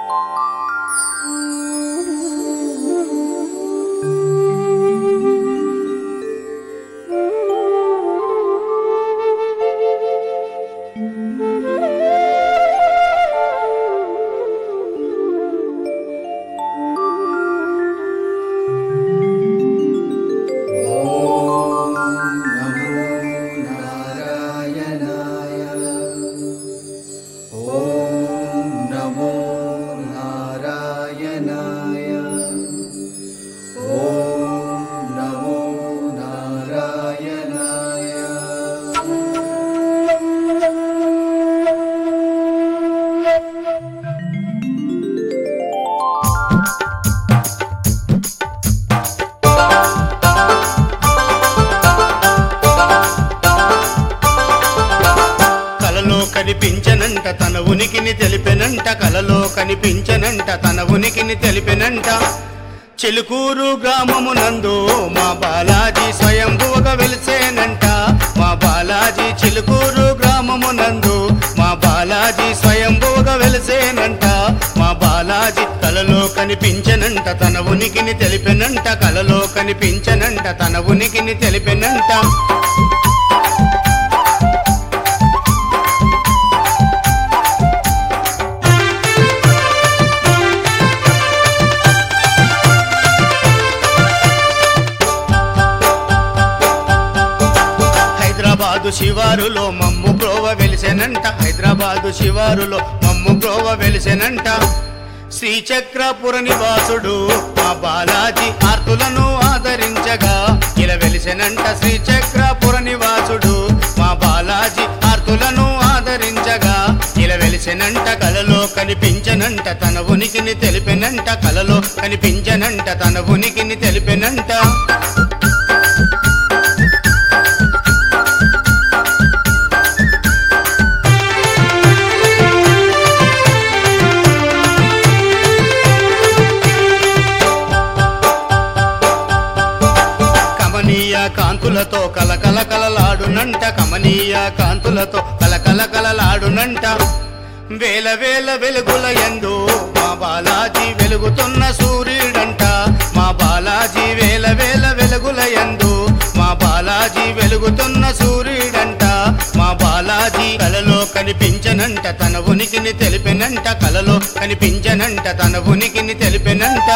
నమో నారాయణాయ ఓం నమో నారాయణాయ కలలో కనిపించనంట తన ఉనికిని తెలిపెనంట కలలో కనిపించనంట తన ఉనికిని తెలిపెనంట చెలుకూరు గ్రామమునందు మా బాలాజీ స్వయంభువగా వెలిసేనంట మా బాలాజీ చిలుకూరు గ్రామమునందు మా బాలాజీ స్వయంభువగా వెలిసేనంట మా బాలాజీ కలలో కనిపించనంట తన ఉనికిని తెలిపెనంట కలలో కనిపించనంట తన ఉనికిని తెలిపెనంట హైదరాబాదు శివారులో మమ్ము బ్రోవ వెలిసెనంట హైదరాబాదు శివారులో మమ్ము బ్రోవ వెలిసెనంట శ్రీచక్రపుర నివాసుడు మా బాలాజీ ఆర్తులను ఆదరించగా ఇలా వెలిసెనంట శ్రీచక్రపుర నివాసుడు మా బాలాజీ ఆర్తులను ఆదరించగా ఇలా వెలిసెనంట కలలో కనిపించనంట తన ఉనికిని తెలిపెనంట కలలో కనిపించనంట తన ఉనికిని తెలిపెనంట కమనీయ కాంతులతో కలకల కలలాడునంట కమనీయ కాంతులతో కలకల కలలాడునంట వేల వేల వెలుగుల ఎందు మా బాలాజీ వెలుగుతున్న సూర్యుడంట మా బాలాజీ వేల వేల వెలుగుల ఎందు మా బాలాజీ వెలుగుతున్న సూర్యుడంట మా బాలాజీ కలలో కనిపించనంట తన ఉనికిని తెలిపెనంట కలలో కనిపించనంట తన ఉనికిని తెలిపెనంట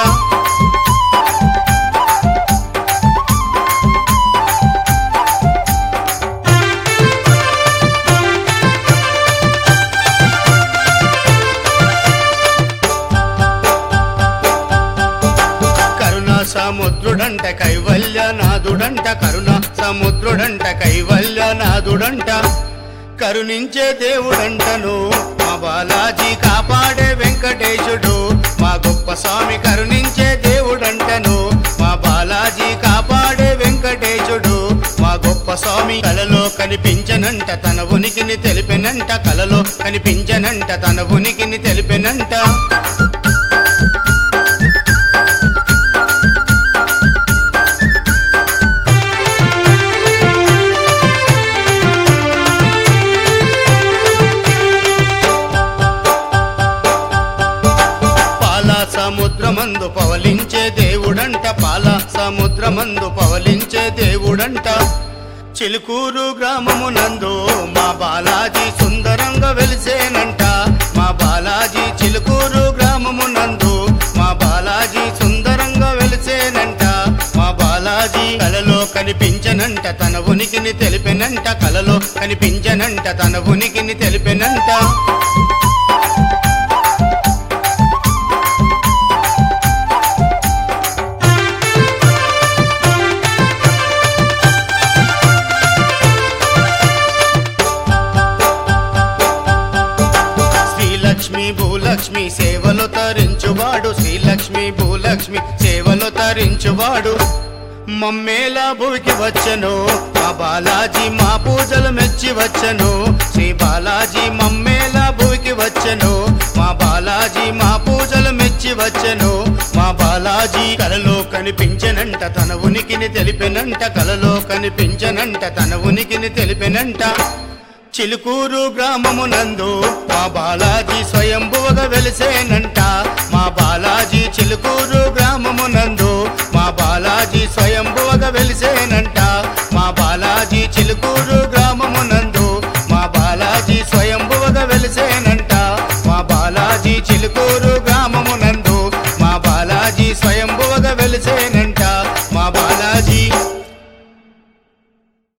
కరుణా సముద్రుడంట కైవల్య నాదుడంట కరుణా సముద్రుడంట కైవల్య నాదుడంట కరుణించే దేవుడంటను మా బాలాజీ కాపాడే వెంకటేశుడు మా గొప్ప స్వామి కరుణించే దేవుడంటను మా బాలాజీ కాపాడే వెంకటేశుడు మా గొప్ప స్వామి కలలో కనిపించనంట తన ఉనికిని తెలిపెనంట కలలో కనిపించనంట తన ఉనికిని తెలిపెనంట పాల సముద్రమందు పవలించే దేవుడంట పాల సముద్రమందు పవలించే దేవుడంట చిలుకూరు గ్రామమునందు మా బాలాజీ సుందరంగా వెలిసేనంట మా బాలాజీ చిలుకూరు గ్రామమునందు మా బాలాజీ సుందరంగా వెలిసేనంట మా బాలాజీ కలలో కనిపించనంట తన ఉనికిని తెలిపెనంట కలలో కనిపించనంట తన ఉనికిని తెలిపెనంట శ్రీలక్ష్మి భూలక్ష్మి సేవలు తరించువాడు శ్రీలక్ష్మి భూలక్ష్మి సేవలు తరించువాడు మమ్మేలా భూమికి వచ్చను మా బాలాజీ మా పూజలు మెచ్చి వచ్చను శ్రీ బాలాజీ మమ్మేలా భూమికి వచ్చను మా బాలాజీ మా పూజలు మెచ్చి వచ్చను మా బాలాజీ కలలో కనిపించనంట తన ఉనికిని తెలిపెనంట కలలో కనిపించనంట తన ఉనికిని తెలిపెనంట చిలుకూరు గ్రామమునందు మా బాలాజీ స్వయంభువగా వెలిసేనంట బాలాజీ స్వయంభువగా వెలిసేనంట మా బాలాజీ చిలుకూరు